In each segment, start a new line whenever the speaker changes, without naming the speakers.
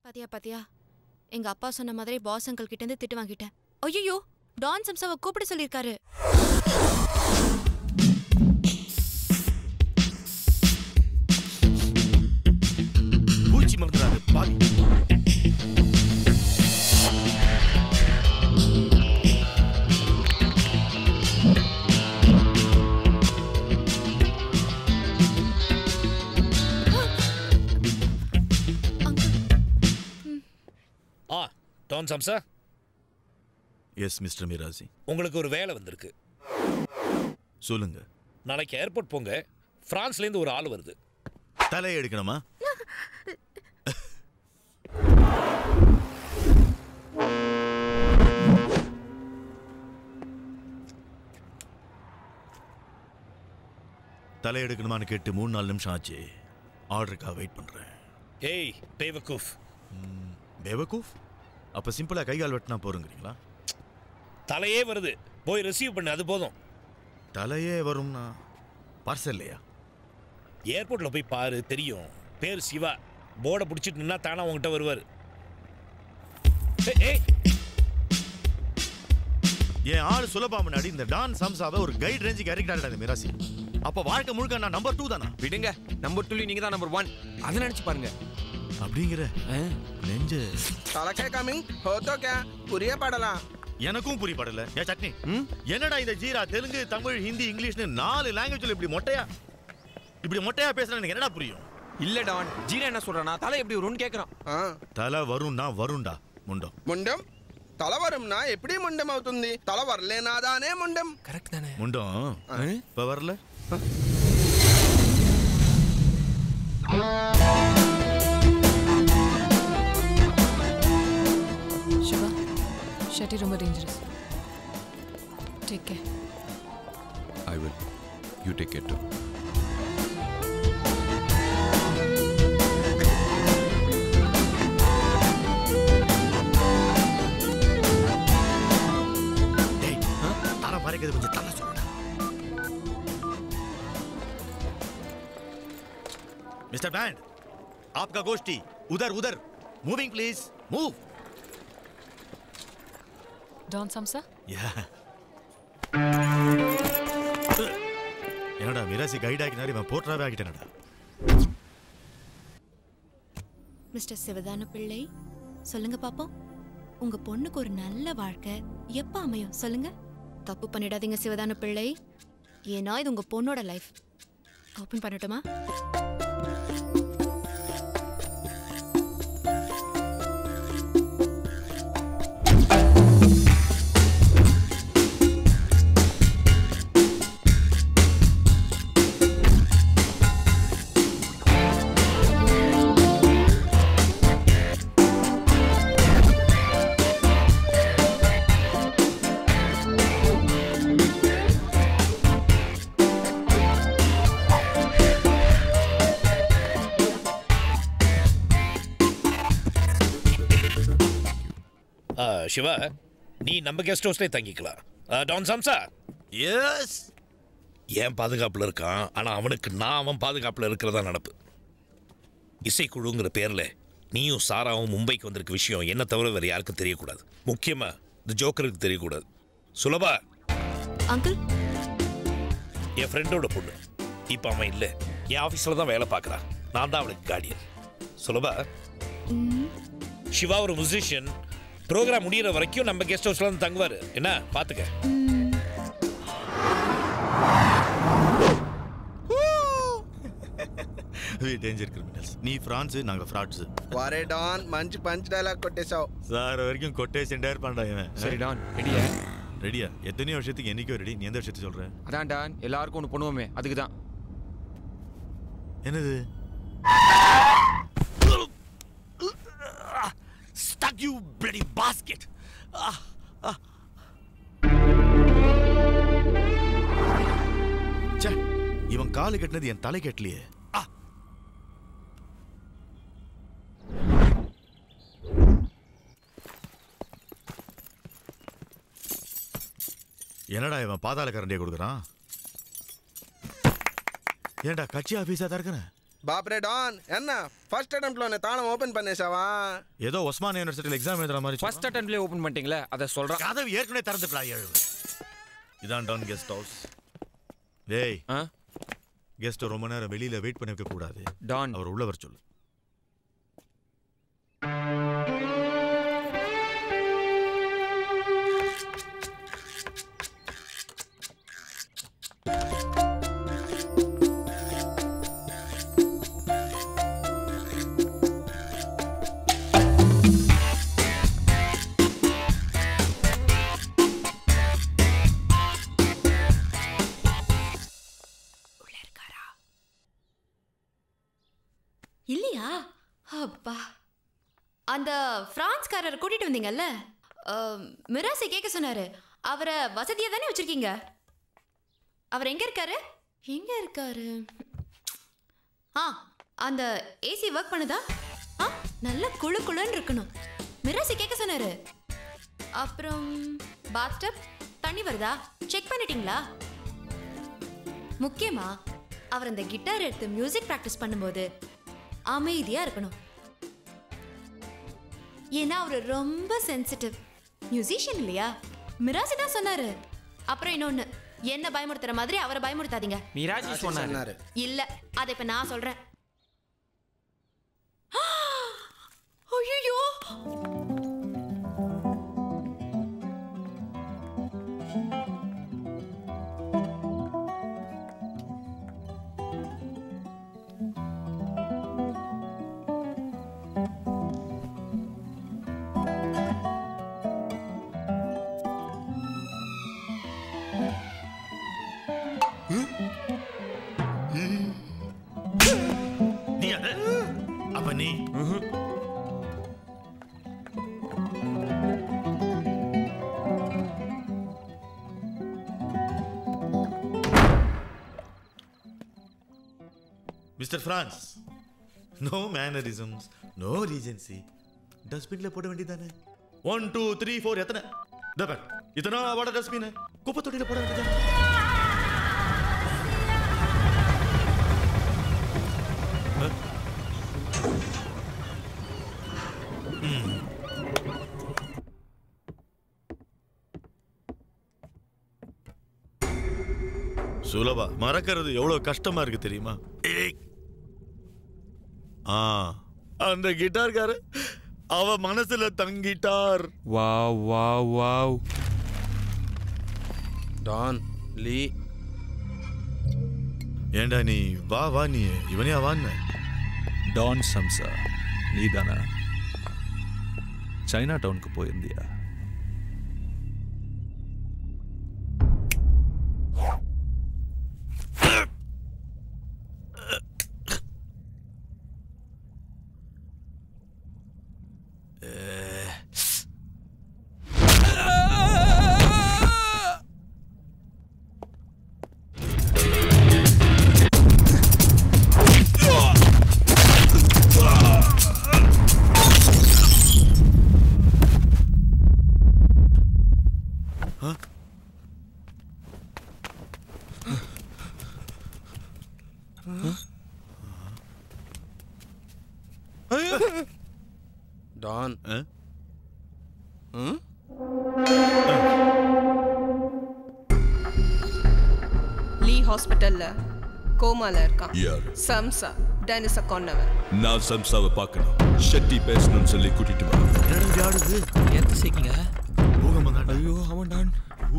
பாத்தியா பாத்தியா எங்க அப்பா சொன்ன மாதிரி பாஸ் அங்கிள் கிட்ட இருந்து திட்டு வாங்கிட்டேன் ஐயோ டான் சம்சாவை கூப்பிட சொல்லியிருக்காரு
பூச்சி மறந்துடாது பாவி
ஆ டான் சம்சா
எஸ் மிஸ்டர் மிராசி
உங்களுக்கு ஒரு வேலை வந்திருக்கு
சொல்லுங்க
நாளைக்கு ஏர்போர்ட் போங்க பிரான்ஸ்லேருந்து ஒரு ஆள் வருது
தலையை எடுக்கணுமா தலை எடுக்கணுமான்னு கேட்டு மூணு நாலு நிமிஷம் ஆச்சு ஆர்டருக்காக வெயிட் பண்றேன்
ஏய் பேவக்கூஃப்
பேவகூஃப் அப்ப சிம்பிளா கை கால் வெட்டினா போறோங்கிறீங்களா
தலையே வருது போய் ரிசீவ் பண்ணு அது போதும்
தலையே வரும்னா பார்சல் இல்லையா
ஏர்போர்ட்ல போய் பாரு தெரியும் பேர் சிவா போர்டை பிடிச்சிட்டு நின்னா தானா உங்ககிட்ட வருவார் ஏய், ஏய்
என் ஆள் சுலபா முன்னாடி இந்த டான் சம்சாவை ஒரு கைட் ரேஞ்சுக்கு இறக்கிட்டாரு மிராசி அப்ப வாழ்க்கை முழுக்க நான் நம்பர் டூ தானா
விடுங்க நம்பர் டூலி நீங்க தான் நம்பர் ஒன் அதை நினைச்சு பாருங்க
அப்படிங்கிற நெஞ்சு
தலக்கே கமிங் ஹோத்தோ கே புரிய படலாம்
எனக்கும் புரியப்படல ஏ சட்னி என்னடா இந்த ஜீரா தெலுங்கு தமிழ் ஹிந்தி இங்கிலீஷ்னு நாலு லாங்குவேஜ்ல இப்படி மொட்டையா இப்படி மொட்டையா பேசுறேன் எனக்கு என்னடா புரியும்
இல்ல டான் ஜீரா என்ன சொல்றானா தலை எப்படி வரும்னு கேக்குறான்
ఆ,
தலை வரும்னா வரும்டா முண்டம்
ముండం తల వరంనా ఎప్పుడీ ముండం అవుతుంది తల వరలేనాదానే ముండం
கரெக்ட் தானே
முண்டம் இப்ப வரல
சிவா ஷட்டி ரொம்ப dangerous take care
I will. You take care too.
டேய் தலை மறைக்கிறது கொஞ்சம் தலை சொல்லுடா मिस्टर बैंड आपका गोष्ठी उधर उधर मूविंग प्लीज मूव
டான் சம்சா
என்னடா மிராசி கைட் ஆக்கினாரு இவன் போர்ட்ராவே ஆகிட்டேனடா
மிஸ்டர் சிவதானு பிள்ளை சொல்லுங்க பாப்போம் உங்க பொண்ணுக்கு ஒரு நல்ல வாழ்க்கை எப்ப அமையும் சொல்லுங்க தப்பு பண்ணிடாதீங்க சிவதானு பிள்ளை ஏன்னா இது உங்க பொண்ணோட லைஃப் ஓபன் பண்ணட்டுமா
ஆ, சிவா நீ நம்ம கெஸ்ட் ஹவுஸ்லேயே தங்கிக்கலாம் ஆ, டான் சம்சா
எஸ்
ஏன் பாதுகாப்பில் இருக்கான் ஆனால் அவனுக்கு நான் அவன் பாதுகாப்பில் இருக்கிறதா நடப்பு இசைக்குழுங்கிற பேரில் நீயும் சாராவும் மும்பைக்கு வந்திருக்க விஷயம் என்ன தவிர வேறு யாருக்கும் தெரியக்கூடாது முக்கியமாக இந்த ஜோக்கருக்கு தெரியக்கூடாது சுலபா
அங்கிள்
என் ஃப்ரெண்டோட பொண்ணு இப்போ அவன் இல்லை என் ஆஃபீஸில் தான் வேலை பார்க்குறான் நான் தான் அவளுக்கு கார்டியன் சுலபா சிவா ஒரு மியூசிஷியன் ப்ரோக்ராம் முடியிற வரைக்கும் நம்ம கெஸ்ட் ஹவுஸ்ல தான் தங்குவார் என்ன பார்த்துக்க
டேஞ்சர் கிரிமினல்ஸ் நீ ஃப்ரான்ஸ் நாங்க ஃப்ராட்ஸ்
వారే డాన్ మంచి పంచ్ డైలాగ్ కొట్టేశావు
சார் வரைக்கும் கொட்டேஷன் டேர் பண்றா இவன்
சரி டான் ரெடியா
ரெடியா எத்தனையோ வருஷத்துக்கு என்னைக்கோ ரெடி நீ எந்த விஷயத்தை சொல்ற
அதான் டான் எல்லாருக்கும் ஒன்று பண்ணுவோமே அதுக்கு தான்
என்னது Stuck you bloody basket! Ah, ah. ச்சே, இவன் காலு கட்டினது என் தலை கட்டலையே ஆ. என்னடா இவன் பாதாள கரண்டியை கொடுக்குறான் ஏன்டா கட்சி ஆபீஸா தான் இருக்கிறேன்
బాప్రే డాన్ ఎన్న ఫస్ట్ అటెంప్ట్ లోనే తాళం ఓపెన్ పన్నేసావా
ஏதோ ஒஸ்மான் யூனிவர்சிட்டியில் எக்ஸாம் எழுதுற மாதிரி
ஃபர்ஸ்ட் அட்டெம்ப்ட்லேயே ஓப்பன் பண்ணிட்டீங்களே அதை சொல்கிறேன்
கதவு ஏற்கனவே திறந்துட்டா ஏழு இதான் டவுன் கெஸ்ட் ஹவுஸ் டேய்
ஆ
கெஸ்ட் ரொம்ப நேரம் வெளியில வெயிட் பண்ண வைக்க கூடாது
டான்
அவர் உள்ள வர சொல்லு
இல்லையா அப்பா அந்த பிரான்ஸ்காரர் கூட்டிட்டு வந்தீங்கல்ல அஹ், மிராசை கேட்க சொன்னாரு அவரை வசதியா தானே வச்சிருக்கீங்க அவர் எங்க இருக்காரு எங்க இருக்காரு ஆ அந்த ஏசி ஒர்க் பண்ணுதா ஆ நல்ல குளு குளுன்னு இருக்கணும் மிராசி கேட்க சொன்னாரு அப்புறம் பாத்டப் தண்ணி வருதா செக் பண்ணிட்டீங்களா முக்கியமா அவர் அந்த கிட்டார் எடுத்து மியூசிக் ப்ராக்டிஸ் பண்ணும்போது அமைதியா இருக்கணும் ஏன்னா அவர் ரொம்ப சென்சிட்டிவ் மியூசிஷியன் இல்லையா மிராசி தான் சொன்னாரு அப்புறம் இன்னொன்னு என்ன பயமுறுத்துற மாதிரி அவரை பயமுறுத்தாதீங்க
மீராஜி சொன்னாரு
சொன்னாரு
இல்ல அதை இப்ப நான் சொல்றேன் ஐயோ
நீ அது அப்ப நீ மிஸ்டர் பிரான்ஸ் நோ மேனரிசம்ஸ் நோ ரீஜென்சி டஸ்ட்பின்ல போட வேண்டியதானே ஒன் டூ த்ரீ ஃபோர் எத்தனை தபன் இத்தனை வாட டஸ்ட்பின் குப்பை தொட்டியில போட வேண்டியதானே சுலபா மறக்கிறது எவ்வளவு கஷ்டமா இருக்கு தெரியுமா ஏய். ஆ அந்த கிட்டார்கார அவ மனசுல தங்கிட்டார்
wow wow wow
don Lee
ஏண்டா நீ வா வா நீ இவனையா வான்னு
டான் சம்சா நீதானா சைனா டவுனுக்கு போயிருந்தியா
డాన్
ஆ?
லீ ஹாஸ்பிட்டல்ல கோமால இருக்கான்
யார்
சம்சா டெனிஸ கொன்னவன்
நான் சம்சாவை பார்க்கணும் ஷெட்டி பேசணும்னு சொல்லி கூட்டிட்டு வா
என்னடா இப்படி ஆடுது
எந்த சேர்க்கிங்க
பூகம்பம் தான்டா.
ஐயோ அவன் டான்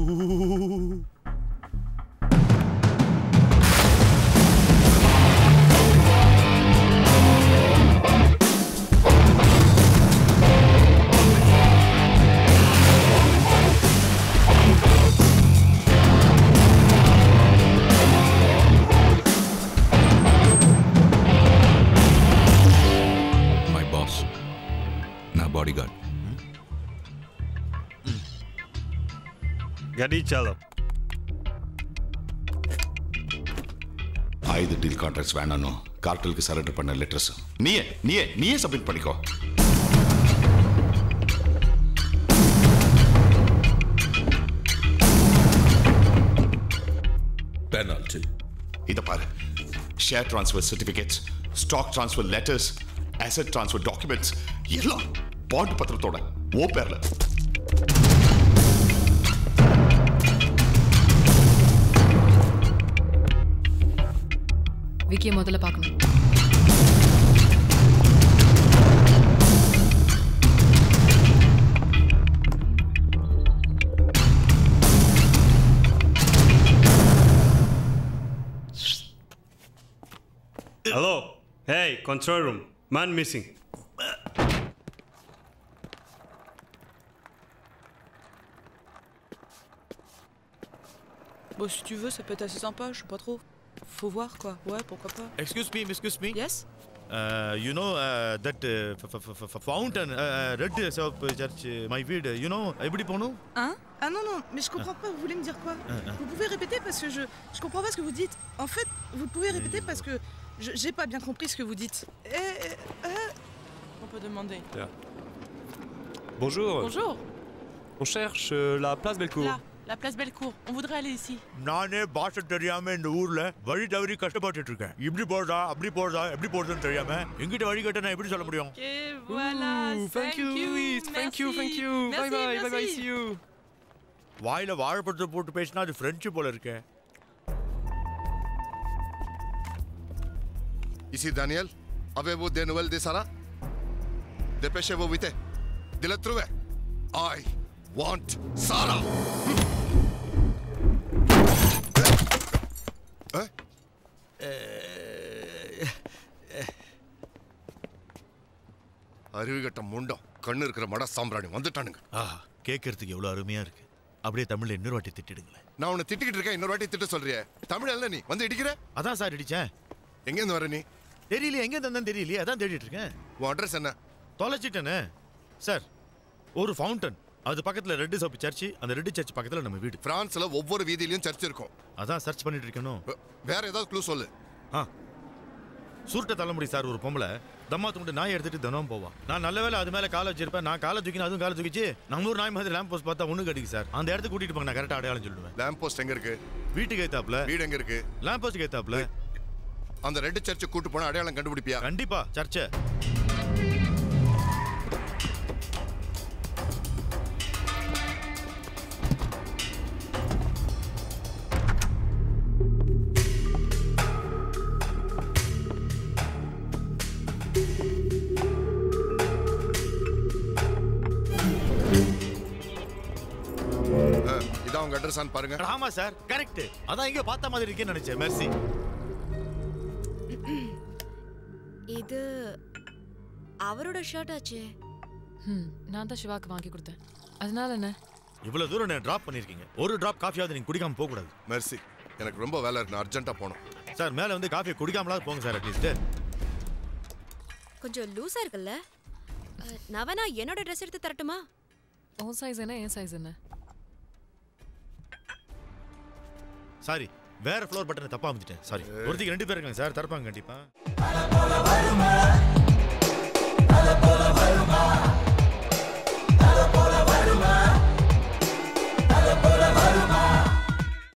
மை பாஸ் நான் பாடி கார்டு
गड़ी चलो
ஆயுத டீல் கான்ட்ராக்ட்ஸ் வேணானோ கார்டலுக்கு சரண்டர் பண்ண லெட்டர்ஸ் நீயே நீயே நீயே சப்மிட் பண்ணிக்கோ
பெனால்டி
இத பாரு share transfer certificates stock transfer letters asset transfer documents எல்லாம் பாண்ட் பத்திரத்தோட ஓ பேர்ல
விக்கியை முதல்ல பார்க்கணும்
Hello. Hey, control room. Man missing.
Bon, si tu veux, ça peut être assez sympa, je sais pas trop. Faut voir quoi. Ouais, pourquoi pas.
Excuse me, excuse me.
Yes
Uh, you know uh, that uh, f- f- f- f- fountain, uh, uh, red soap church, uh, my வீடு, you know, எப்படி போகணும்
Hein Ah non, non, mais je comprends pas, vous voulez me dire quoi
hein.
Vous pouvez répéter parce que je, je comprends pas ce que vous dites. En fait, vous pouvez répéter parce que je- j'ai pas bien compris ce que vous dites. Eh, eh,
On peut demander.
Bonjour.
Bonjour.
On cherche euh, la place Bellecour.
Là, la place Bellecour. On voudrait aller ici.
நானே பாஷை தெரியாம இந்த ஊர்ல வழி தவறி கஷ்டப்பட்டுட்டு இருக்கேன் இப்படி போறதா அப்படி போறதா எப்படி போறதுன்னு தெரியாம எங்கிட்ட வழி கேட்ட நான் எப்படி சொல்ல முடியும்
Ok, voilà.
thank you, Louise. Thank you, thank you.
Merci,
bye bye, bye bye,
merci.
see you.
வாயில வாழைப்பழத்தை போட்டு பேசினா அது பிரெஞ்சு போல இருக்கே
Ici Daniel, avez-vous des nouvelles de Sarah Dépêchez-vous vite. De la trouver. I want Sarah. Hein அறிவுகட்ட முண்டம் கண்ணு இருக்கிற மட சாம்பிராணி வந்துட்டானுங்க
ஆஹா கேட்கறதுக்கு எவ்வளவு அருமையா இருக்கு அப்படியே தமிழ்ல இன்னொரு வாட்டி திட்டிடுங்களேன்
நான் உன்னை திட்டிக்கிட்டு இருக்கேன் இன்னொரு வாட்டி திட்ட சொல்றியே தமிழ் அல்ல நீ வந்து இடிக்கிற
அதான் சார் அடிச்சேன்
எங்க இருந்து வர நீ
தெரியலையே எங்க தந்தேன்னு தெரியலையே அதான் தேடிட்டு இருக்கேன்
உன் அட்ரஸ் என்ன
தொலைச்சிட்டேனே சார் ஒரு ஃபவுண்டன் அது பக்கத்துல ரெட் சோப்பு சர்ச் அந்த ரெட் சர்ச் பக்கத்துல நம்ம வீடு
பிரான்ஸ்ல ஒவ்வொரு வீதியிலயும் சர்ச் இருக்கும்
அதான் சர்ச் பண்ணிட்டு இருக்கணும்
வேற ஏதாவது க்ளூ சொல்லு
ஆ சுருட்ட தலைமுடி சார் ஒரு பொம்பளை தம்மா துண்டு நாய் எடுத்துட்டு தினம் போவா நான் நல்ல வேளை அது மேல காலை வச்சிருப்பேன் நான் காலை தூக்கி அதுவும் காலை தூக்கிச்சு நம்ம ஊர் நாய் மாதிரி லேம்ப் போஸ்ட் பார்த்தா ஒண்ணு கடிக்கு சார் அந்த இடத்துக்கு கூட்டிட்டு போங்க நான் கரெக்டா அடையாளம் சொல்லுவேன்
லேம்ப் போஸ்ட் எங்க இருக்கு
வீட்டுக்கு ஏத்தாப்ல
வீடு எங்க இருக்கு
லேம்ப் போஸ்ட் ஏத்தாப்ல
அந்த ரெட் சர்ச்சை கூட்டு போனா அடையாளம் கண்டுபிடிப்பியா
கண்டிப்பா சர்ச்சை
அஹ், இதான் உங்க அட்ரஸ் பாருங்க
ஆமா சார் கரெக்ட் அதான் எங்க பார்த்த மாதிரி இருக்கேன்னு நினைச்சேன் மெர்சி
இது அவரோட ஷர்ட் ஆச்சே
ம் நான் தான் சிவாக்கு வாங்கி கொடுத்தேன் அதனால என்ன
இவ்வளவு தூரம் நான் டிராப் பண்ணிருக்கீங்க ஒரு டிராப் காஃபியாவது நீங்க குடிக்காம போக கூடாது
மெர்சி எனக்கு ரொம்ப வேலை இருக்கு நான் அர்ஜென்ட்டா போகணும்
சார் மேல வந்து காஃபியை குடிக்காமலாவது போங்க சார் அட்லீஸ்ட்
கொஞ்சம் லூஸா இருக்குல்ல அஹ், நான் வேணா என்னோட ட்ரெஸ் எடுத்து தரட்டுமா
உன் சைஸ் என்ன என் சைஸ் என்ன
சாரி வேற ஃப்ளோர் பட்டனை தப்பா அமைச்சிட்டேன் சாரி ஒருத்திக்கு ரெண்டு பேர் இருக்காங்க சார் தரப்பாங்க கண்டிப்பா